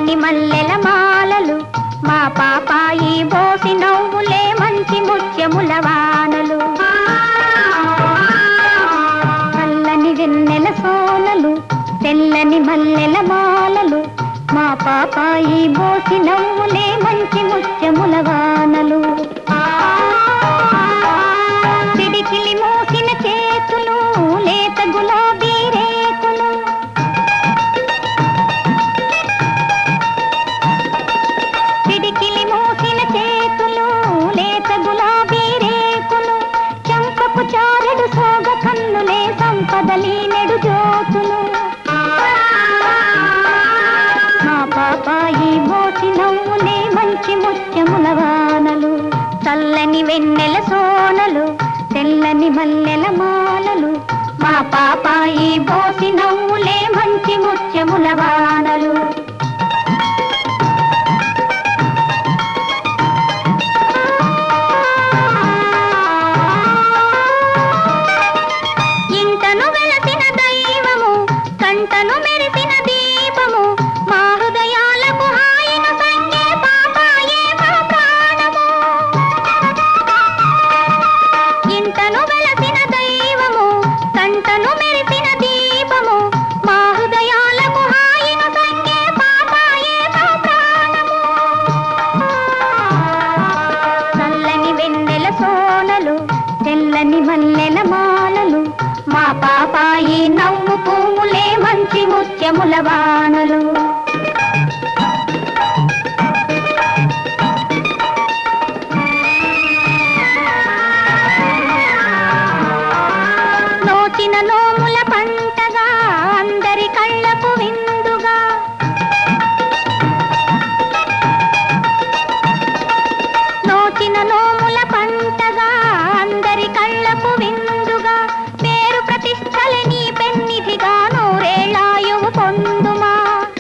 తెల్లని మల్లెల మాలలు మా పాపాయి బోసి నవ్వులే మంచి ముత్యముల వానలు చల్లని వెన్నెల సోనలు తెల్లని మల్లెల మాలలు మా పాపాయి బోసి నవ్వులే మంచి ముత్యముల వానలు పిడికిలి మోసిన చేతులు లేత గులాబీ రేకులు పిడికిలి మోసిన చేతులు లేత గులాబీ రేకులు చంపకు చారడు సోగ కన్నులే సంపదలి నెడు జ్యోతులు మా పాపాయి మోసి నవ్వులే మంచి ముత్యముల వానలు చల్లని వెన్నెల సోనలు తెల్లని మల్లెల మాలలు మా పాపాయి బోసి నవ్వులే మంచి ముత్యముల వానలు ఇంటను వెలసిన దైవము కంటను మెరిసిన దీపము మా హృదయాలకు హాయిను సంగే పాపాయే మా ప్రాణము ఇంటను వెలసిన దైవము కంటను మెరిసిన దీపము మా హృదయాలకు హాయిను సంగే పాపాయే మా ప్రాణము చల్లని వెన్నెల సోనలు తెల్లని మల్లెల మాలలు మా పాపాయి నవ్వు పువ్వులే మంచి ముత్యముల వానలు నోచిన నోముల పంటగా అందరి కళ్ళకు విందుగా నోచిన నోముల పంటగా అందరి కళ్ళకు విందుగా పేరు ప్రతిష్టలే నీ పెన్నిధిగా నూరేళ్ళాయువు పొందుమా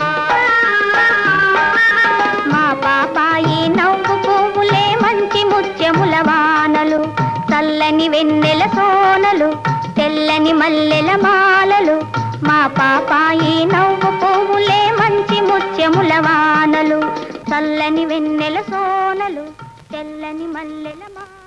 మా పాపాయి నవ్వు పువ్వులే మంచి ముత్యముల వానలు చల్లని వెన్నెల సోనలు తెల్లని మల్లెల మాలలు మా పాపాయి నవ్వు పువ్వులే మంచి ముత్యముల వానలు చల్లని వెన్నెల సోనలు తెల్లని మల్లెల మాలలు